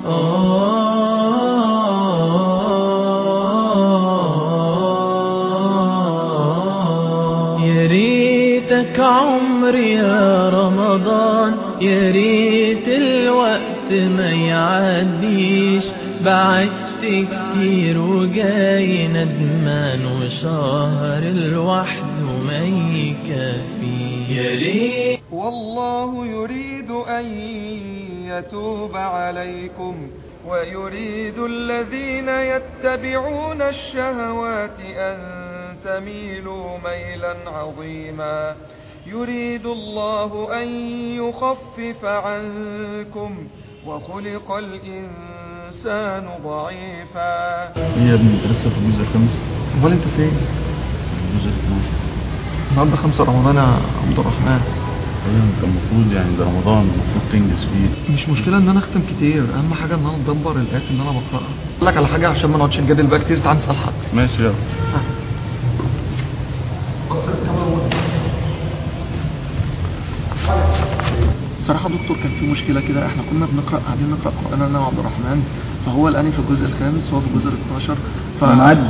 يا ريتك عمري يا رمضان يا ريت الوقت ما يعديش بعدت كتير وجاي ندمان وشهر الوحد ما يكفي يا ريت والله يريد أن يتوب عليكم ويريد الذين يتبعون الشهوات أن تميلوا ميلا عظيما يريد الله أن يخفف عنكم وخلق الإنسان ضعيفا ايه يا ابني انت لسه في الجزء الخامس امال انت فين؟ الجزء ال 12 النهارده 5 رمضان يا عبد الرحمن ايوه انت المفروض يعني ده رمضان المفروض تنجز فيه مش مشكلة ان انا اختم كتير اهم حاجة ان انا ادبر الايات اللي انا بقراها اقول لك على حاجة عشان ما نقعدش نجادل بقى كتير تعال نسأل حد ماشي يلا صراحة دكتور كان في مشكلة كده احنا كنا بنقرأ قاعدين نقرأ قرآن انا وعبد الرحمن فهو الآن في الجزء الخامس وهو في الجزء ال 12 ف... هنعدي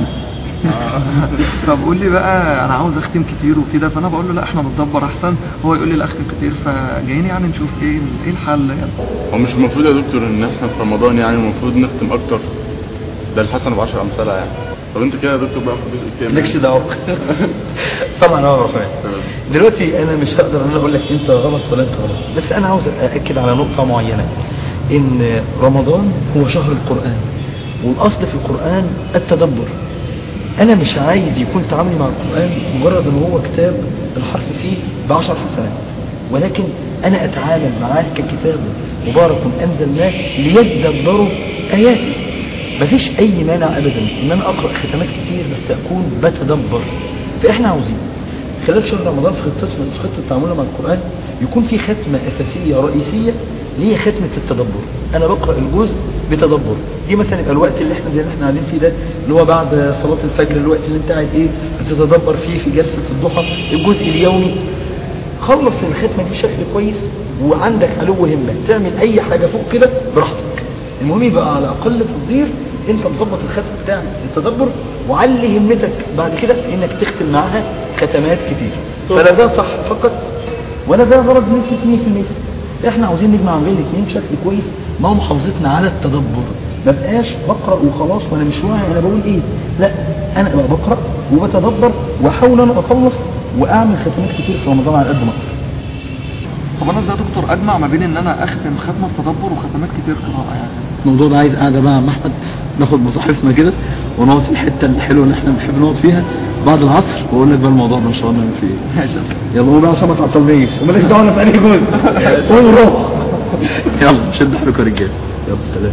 فبقول لي بقى انا عاوز اختم كتير وكده فانا بقول له لا احنا نتدبر احسن هو يقول لي لا اختم كتير فجايين يعني نشوف ايه ايه الحل يعني هو مش المفروض يا دكتور ان احنا في رمضان يعني المفروض نختم اكتر ده الحسنة بعشر امثالها يعني طب انت كده يا دكتور بقى في الجزء الكام مالكش دعوه طبعا انا بعرف يعني. دلوقتي انا مش هقدر ان انا اقول لك انت غلط ولا انت غلط بس انا عاوز ااكد على نقطه معينه ان رمضان هو شهر القران والاصل في القران التدبر انا مش عايز يكون تعاملي مع القران مجرد ان هو كتاب الحرف فيه بعشر حسنات ولكن انا اتعامل معاه ككتاب مبارك انزلناه ليدبروا اياته مفيش اي مانع ابدا ان انا اقرا ختمات كتير بس اكون بتدبر فاحنا عاوزين خلال شهر رمضان في خطتنا في خطه تعاملنا مع القران يكون في ختمه اساسيه رئيسيه اللي هي ختمه التدبر انا بقرا الجزء بتدبر دي مثلا يبقى الوقت اللي احنا زي اللي احنا قاعدين فيه ده اللي هو بعد صلاه الفجر الوقت اللي انت قاعد ايه بتتدبر فيه في جلسه الضحى الجزء اليومي خلص الختمه دي بشكل كويس وعندك علو همه تعمل اي حاجه فوق كده براحتك المهم يبقى على اقل تقدير انت مظبط الختم بتاع التدبر وعلي همتك بعد كده في انك تختم معاها ختمات كتير فلا ده صح فقط ولا ده غلط بنسبه 100% احنا عاوزين نجمع بين الاثنين بشكل كويس مع محافظتنا على التدبر ما بقاش بقرا وخلاص وانا مش واعي انا بقول ايه لا انا بقى بقرا وبتدبر واحاول انا اخلص واعمل ختمات كتير في رمضان على قد ما اقدر طب انا ازاي يا دكتور اجمع ما بين ان انا اختم ختمه بتدبر وختمات كتير قراءه يعني الموضوع ده عايز قاعده بقى يا عم احمد ناخد مصاحفنا كده ونقعد في الحته الحلوه اللي احنا بنحب نقعد فيها بعد العصر واقول لك بقى الموضوع ده ان شاء الله نعمل فيه ايه ماشي يلا قوم بقى عشان ما تعطلنيش ومالكش دعوه انا في انهي جزء قوم روح يلا شد حيلكم يا رجاله يلا سلام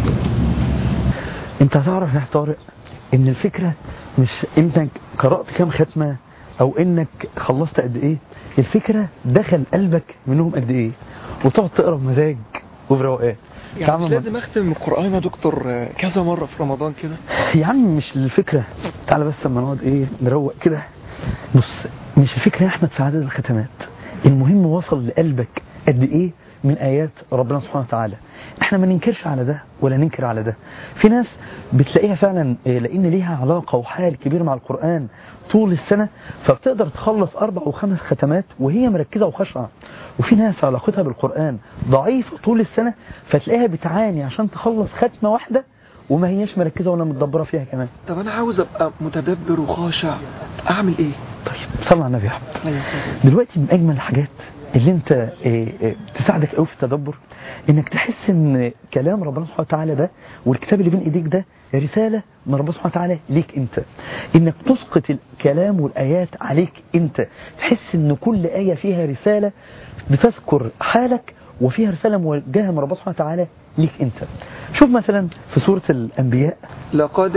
انت هتعرف يا طارق ان الفكره مش انك قرات كام ختمه او انك خلصت قد ايه الفكره دخل قلبك منهم قد ايه وتقعد تقرا بمزاج وبروقان يعني تعمل مش مع- لازم اختم القران يا دكتور آه، كذا مره في رمضان كده يا عم مش الفكرة تعالى بس اما نقعد ايه نروق كده بص مش الفكرة يا احمد في عدد الختمات المهم وصل لقلبك قد ايه من ايات ربنا سبحانه وتعالى احنا ما ننكرش على ده ولا ننكر على ده في ناس بتلاقيها فعلا إيه، لان ليها علاقة وحال كبير مع القرآن طول السنة فبتقدر تخلص اربع وخمس ختمات وهي مركزة وخاشعة وفي ناس علاقتها بالقرآن ضعيفة طول السنة فتلاقيها بتعاني عشان تخلص ختمة واحدة وما هياش مركزة ولا متدبرة فيها كمان طب انا عاوز ابقى متدبر وخاشع اعمل ايه طيب صلى على النبي يا احمد عليه الصلاة والسلام. دلوقتي من اجمل الحاجات اللي انت إيه، إيه، تساعدك قوي في التدبر انك تحس ان كلام ربنا سبحانه وتعالى ده والكتاب اللي بين ايديك ده رسالة من ربنا سبحانه وتعالى ليك انت انك تسقط الكلام والايات عليك انت تحس ان كل آية فيها رسالة بتذكر حالك وفيها رسالة موجهة من ربنا سبحانه وتعالى ليك انت شوف مثلا في سورة الانبياء لقد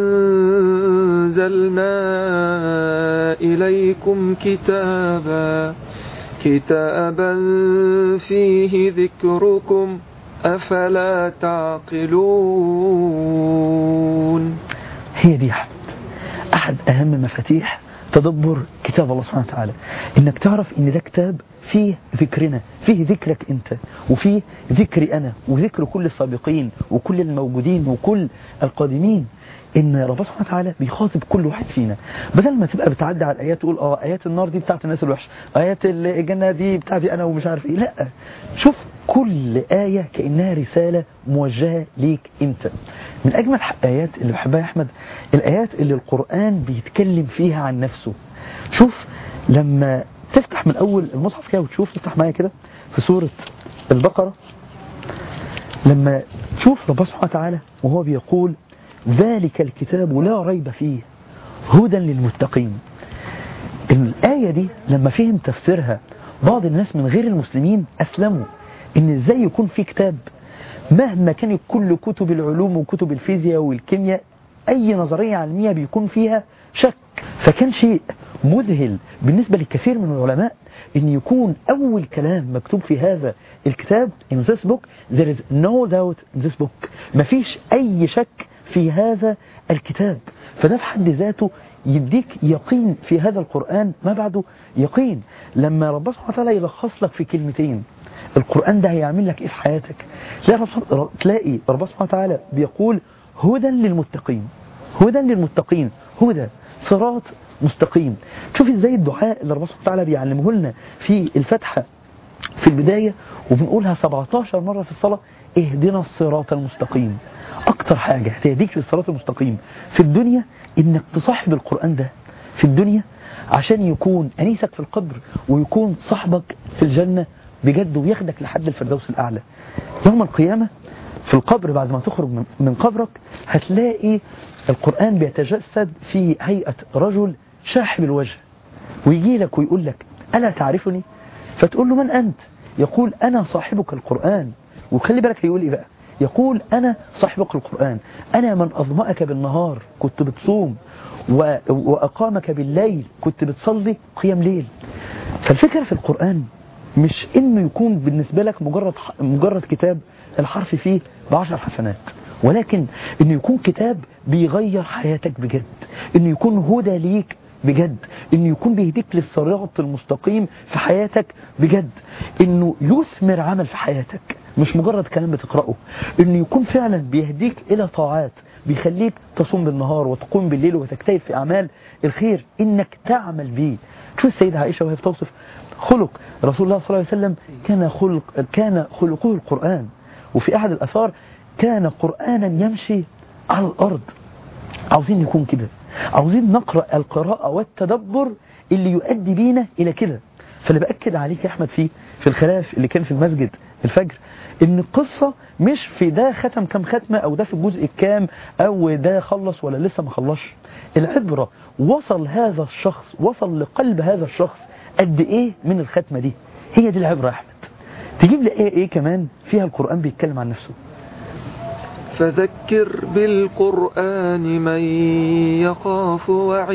أنزلنا إليكم كتابا كتابا فيه ذكركم أفلا تعقلون هي دي يا احمد احد اهم مفاتيح تدبر كتاب الله سبحانه وتعالى انك تعرف ان ده كتاب فيه ذكرنا فيه ذكرك انت وفيه ذكري انا وذكر كل السابقين وكل الموجودين وكل القادمين ان ربنا سبحانه وتعالى بيخاطب كل واحد فينا بدل ما تبقى بتعدي على الايات تقول اه ايات النار دي بتاعت الناس الوحشه ايات الجنه دي بتاعتي انا ومش عارف ايه لا شوف كل ايه كانها رساله موجهه ليك انت من اجمل الايات اللي بحبها يا احمد الايات اللي القران بيتكلم فيها عن نفسه شوف لما تفتح من اول المصحف كده وتشوف تفتح معايا كده في سوره البقره لما تشوف ربنا سبحانه وتعالى وهو بيقول ذلك الكتاب لا ريب فيه هدى للمتقين الآية دي لما فهم تفسيرها بعض الناس من غير المسلمين أسلموا إن إزاي يكون في كتاب مهما كانت كل كتب العلوم وكتب الفيزياء والكيمياء أي نظرية علمية بيكون فيها شك فكان شيء مذهل بالنسبة للكثير من العلماء ان يكون اول كلام مكتوب في هذا الكتاب in this book there is no doubt in this book مفيش اي شك في هذا الكتاب فده في حد ذاته يديك يقين في هذا القرآن ما بعده يقين لما ربنا سبحانه وتعالى يلخص لك في كلمتين القرآن ده هيعمل لك ايه في حياتك تلاقي رب- تلاقي ربنا سبحانه وتعالى بيقول هدى للمتقين هدى للمتقين هدى صراط مستقيم شوف ازاي الدعاء اللي ربنا سبحانه وتعالى بيعلمه لنا في الفتحة في البداية وبنقولها 17 مرة في الصلاة اهدنا الصراط المستقيم اكتر حاجة هتهديك للصراط المستقيم في الدنيا انك تصاحب القرآن ده في الدنيا عشان يكون انيسك في القبر ويكون صاحبك في الجنة بجد وياخدك لحد الفردوس الاعلى يوم القيامة في القبر بعد ما تخرج من- من قبرك هتلاقي القرآن بيتجسد في هيئة رجل شاحب الوجه ويجي لك ويقول لك ألا تعرفني فتقول له من أنت يقول أنا صاحبك القرآن وخلي بالك هيقول إيه بقى يقول أنا صاحبك القرآن أنا من أظمأك بالنهار كنت بتصوم و... وأقامك بالليل كنت بتصلي قيام ليل فالفكرة في القرآن مش إنه يكون بالنسبة لك مجرد مجرد كتاب الحرف فيه بعشر حسنات ولكن إنه يكون كتاب بيغير حياتك بجد إنه يكون هدى ليك بجد إنه يكون بيهديك للصراط المستقيم في حياتك بجد إنه يثمر عمل في حياتك مش مجرد كلام بتقرأه إنه يكون فعلا بيهديك إلى طاعات بيخليك تصوم بالنهار وتقوم بالليل وتجتهد في أعمال الخير إنك تعمل بيه شوف السيدة عائشة وهي بتوصف خلق رسول الله صلى الله عليه وسلم كان خلق كان خلقه القرآن وفي أحد الأثار كان قرآنا يمشي على الأرض عاوزين نكون كده عاوزين نقرأ القراءة والتدبر اللي يؤدي بينا إلى كده فاللي بأكد عليك يا أحمد فيه في الخلاف اللي كان في المسجد الفجر إن القصة مش في ده ختم كام ختمة أو ده في الجزء الكام أو ده خلص ولا لسه ما خلصش العبرة وصل هذا الشخص وصل لقلب هذا الشخص قد إيه من الختمة دي هي دي العبرة يا أحمد تجيب لي إيه إيه كمان فيها القرآن بيتكلم عن نفسه فذكر بالقرآن من يخاف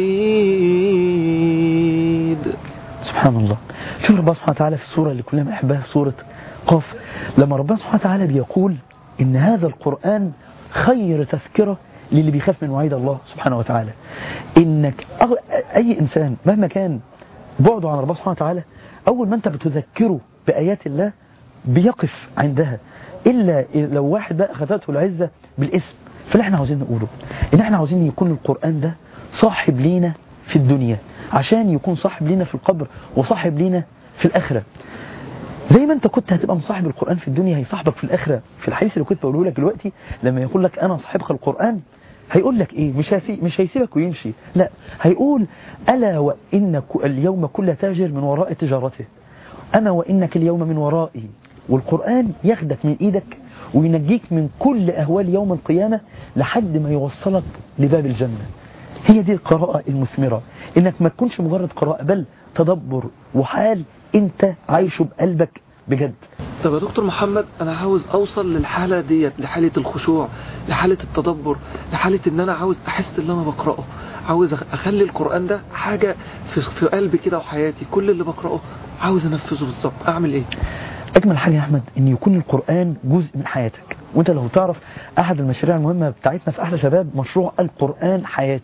وعيد سبحان الله شوف ربنا سبحانه وتعالى في السورة اللي كلنا بنحبها في سورة قاف لما ربنا سبحانه وتعالى بيقول إن هذا القرآن خير تذكرة للي بيخاف من وعيد الله سبحانه وتعالى إنك أغ- أي إنسان مهما كان بعده عن ربنا سبحانه وتعالى أول ما أنت بتذكره بآيات الله بيقف عندها إلا لو واحد بقى أخذته العزة بالاسم فاللي احنا عاوزين نقوله إن احنا عاوزين يكون القرآن ده صاحب لينا في الدنيا عشان يكون صاحب لينا في القبر وصاحب لينا في الآخرة زي ما انت كنت هتبقى مصاحب القرآن في الدنيا هيصاحبك في الآخرة في الحديث اللي كنت بقوله لك دلوقتي لما يقول لك أنا صاحبك القرآن هيقول لك ايه مش هيسي مش هيسيبك ويمشي لا هيقول ألا وإن ك- اليوم كل تاجر من وراء تجارته أنا وإنك اليوم من ورائي والقرآن ياخدك من إيدك وينجيك من كل أهوال يوم القيامة لحد ما يوصلك لباب الجنة هي دي القراءة المثمرة إنك ما تكونش مجرد قراءة بل تدبر وحال أنت عايشه بقلبك بجد طب يا دكتور محمد انا عاوز اوصل للحاله ديت لحاله الخشوع لحاله التدبر لحاله ان انا عاوز احس اللي انا بقراه عاوز أخ- اخلي القران ده حاجه في في قلبي كده وحياتي كل اللي بقراه عاوز انفذه بالظبط اعمل ايه أجمل حاجة يا أحمد إن يكون القرآن جزء من حياتك وأنت لو تعرف أحد المشاريع المهمة بتاعتنا في أحلى شباب مشروع القرآن حياتي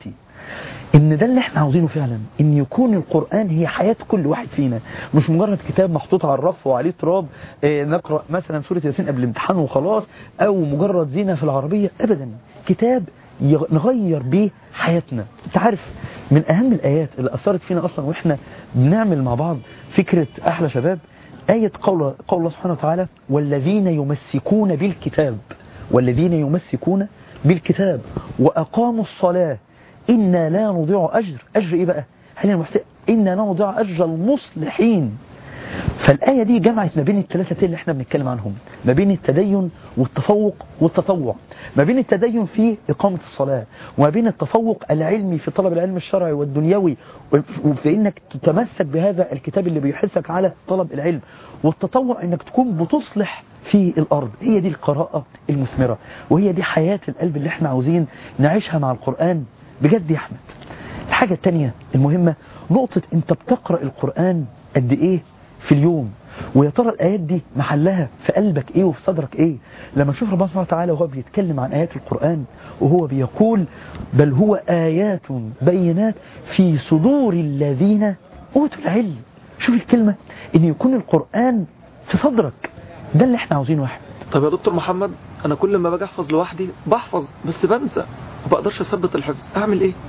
ان ده اللي احنا عاوزينه فعلا ان يكون القرآن هي حياة كل واحد فينا مش مجرد كتاب محطوط على الرف وعليه تراب اه نقرأ مثلا سورة ياسين قبل الامتحان وخلاص او مجرد زينة في العربية ابدا كتاب يغ- نغير بيه حياتنا انت عارف من اهم الايات اللي اثرت فينا اصلا واحنا بنعمل مع بعض فكرة احلى شباب آية قول, قول الله سبحانه وتعالى والذين يمسكون بالكتاب والذين يمسكون بالكتاب وأقاموا الصلاة إنا لا نضيع أجر أجر إيه بقى هل المحسن إنا لا نضيع أجر المصلحين فالآية دي جمعت ما بين الثلاثة اللي احنا بنتكلم عنهم ما بين التدين والتفوق والتطوع ما بين التدين في إقامة الصلاة وما بين التفوق العلمي في طلب العلم الشرعي والدنيوي وفي إنك تتمسك بهذا الكتاب اللي بيحثك على طلب العلم والتطوع إنك تكون بتصلح في الأرض هي دي القراءة المثمرة وهي دي حياة القلب اللي احنا عاوزين نعيشها مع القرآن بجد يا أحمد الحاجة التانية المهمة نقطة انت بتقرأ القرآن قد ايه في اليوم ويا ترى الآيات دي محلها في قلبك ايه وفي صدرك ايه لما نشوف ربنا سبحانه وتعالى وهو بيتكلم عن آيات القرآن وهو بيقول بل هو آيات بينات في صدور الذين أوتوا العلم شوف الكلمة ان يكون القرآن في صدرك ده اللي احنا عاوزينه واحد طب يا دكتور محمد انا كل ما باجي احفظ لوحدي بحفظ بس بنسى ما بقدرش اثبت الحفظ اعمل ايه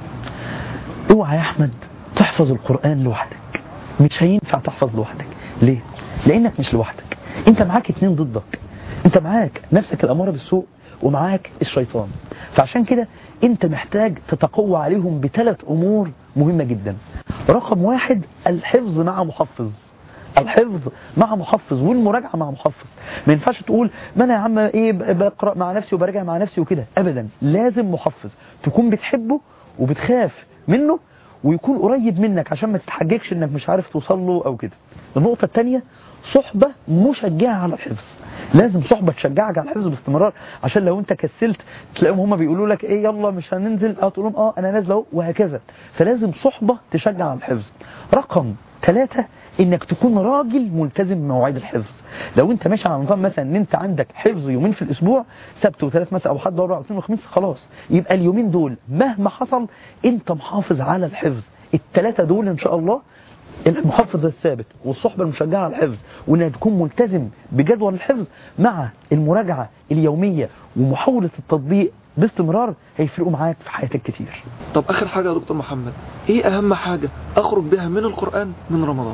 اوعى يا احمد تحفظ القرآن لوحدك مش هينفع تحفظ لوحدك ليه لانك مش لوحدك انت معاك اتنين ضدك انت معاك نفسك الاماره بالسوء ومعاك الشيطان فعشان كده انت محتاج تتقوى عليهم بثلاث امور مهمة جدا رقم واحد الحفظ مع محفظ الحفظ مع محفظ والمراجعة مع محفظ ما ينفعش تقول ما انا يا عم ايه بقرأ مع نفسي وبراجع مع نفسي وكده ابدا لازم محفظ تكون بتحبه وبتخاف منه ويكون قريب منك عشان ما تتحججش انك مش عارف توصل له او كده النقطة الثانية صحبة مشجعة على الحفظ لازم صحبة تشجعك على الحفظ باستمرار عشان لو انت كسلت تلاقيهم هما بيقولوا لك ايه يلا مش هننزل اه تقول لهم اه انا نازل اهو وهكذا فلازم صحبة تشجع على الحفظ رقم ثلاثة انك تكون راجل ملتزم بمواعيد الحفظ لو انت ماشي على نظام مثلا ان انت عندك حفظ يومين في الاسبوع سبت وثلاث مثلا او حد اربع واثنين وخميس خلاص يبقى اليومين دول مهما حصل انت محافظ على الحفظ الثلاثه دول ان شاء الله المحفظ الثابت والصحبة المشجعة على الحفظ وانها تكون ملتزم بجدول الحفظ مع المراجعة اليومية ومحاولة التطبيق باستمرار هيفرقوا معاك في حياتك كتير طب اخر حاجة يا دكتور محمد ايه اهم حاجة اخرج بها من القرآن من رمضان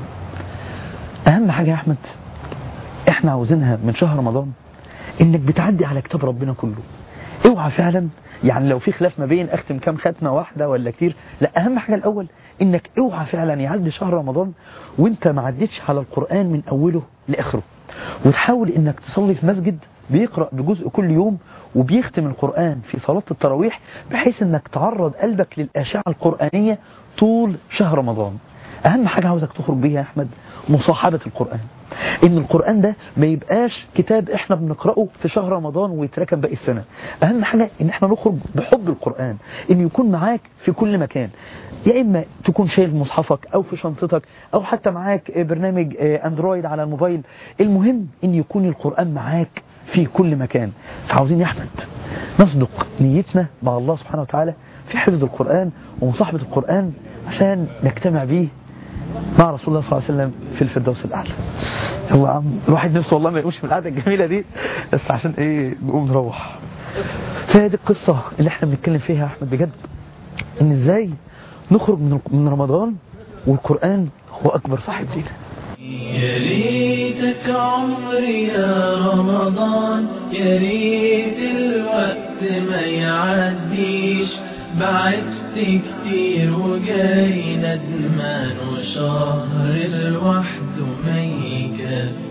اهم حاجة يا احمد احنا عاوزينها من شهر رمضان انك بتعدي على كتاب ربنا كله اوعى فعلا يعني لو في خلاف ما بين اختم كام ختمة واحدة ولا كتير لا اهم حاجة الاول انك اوعى فعلا يعدي شهر رمضان وانت ما عدتش على القرآن من اوله لاخره وتحاول انك تصلي في مسجد بيقرأ بجزء كل يوم وبيختم القرآن في صلاة التراويح بحيث انك تعرض قلبك للأشعة القرآنية طول شهر رمضان اهم حاجة عاوزك تخرج بيها يا احمد مصاحبة القرآن ان القرآن ده ما يبقاش كتاب احنا بنقرأه في شهر رمضان ويتركن باقي السنة اهم حاجة ان احنا نخرج بحب القرآن ان يكون معاك في كل مكان يا اما تكون شايل مصحفك او في شنطتك او حتى معاك برنامج اندرويد على الموبايل المهم ان يكون القرآن معاك في كل مكان فعاوزين يا احمد نصدق نيتنا مع الله سبحانه وتعالى في حفظ القرآن ومصاحبة القرآن عشان نجتمع به مع رسول الله صلى الله عليه وسلم في الفردوس الأعلى يلا يا عم الواحد نفسه والله ما يقومش من القعدة الجميلة دي بس عشان ايه نقوم نروح فهي دي القصة اللي احنا بنتكلم فيها يا أحمد بجد ان ازاي نخرج من من رمضان والقرآن هو أكبر صاحب لينا يا ريتك عمري يا رمضان يا ريت الوقت ما يعديش بعدت كتير وجاي ندمان وشهر الوحد ما يكفي